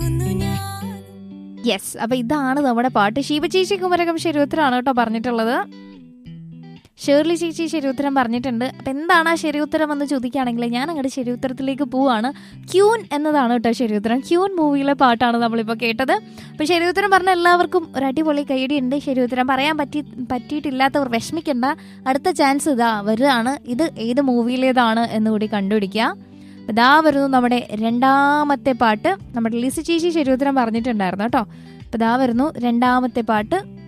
മയങ്ങുന്നു ഞാൻ യെസ് അപ്പൊ ഇതാണ് നമ്മുടെ പാട്ട് ശിവ ചേച്ചി കുമരകം ശരിയുത്തരാണ് കേട്ടോ പറഞ്ഞിട്ടുള്ളത് ഷേർലി ചേച്ചി ശരിയുത്തരം പറഞ്ഞിട്ടുണ്ട് അപ്പൊ എന്താണ് ആ ശരിയുത്തരം എന്ന് ചോദിക്കുകയാണെങ്കിൽ ഞാൻ അങ്ങോട്ട് ശരിയുത്തരത്തിലേക്ക് പോവാണ് ക്യൂൻ എന്നതാണ് കേട്ടോ ശരിയുത്തരം ക്യൂൻ മൂവിയിലെ പാട്ടാണ് നമ്മളിപ്പോൾ കേട്ടത് അപ്പൊ ശരിയുത്തരം പറഞ്ഞ എല്ലാവർക്കും ഒരു അടിപൊളി കൈയടി ഉണ്ട് ശരിയുത്തരം പറയാൻ പറ്റി പറ്റിയിട്ടില്ലാത്തവർ വിഷമിക്കണ്ട അടുത്ത ചാൻസ് ഇതാ വരികയാണ് ഇത് ഏത് മൂവിയിലേതാണ് എന്ന് കൂടി കണ്ടുപിടിക്കുക അപ്പൊ ഇതാ വരുന്നു നമ്മുടെ രണ്ടാമത്തെ പാട്ട് നമ്മുടെ ലിസി ചേച്ചി ശരിയുത്തരം പറഞ്ഞിട്ടുണ്ടായിരുന്നു കേട്ടോ അപ്പൊ ഇതാ വരുന്നു രണ്ടാമത്തെ പാട്ട്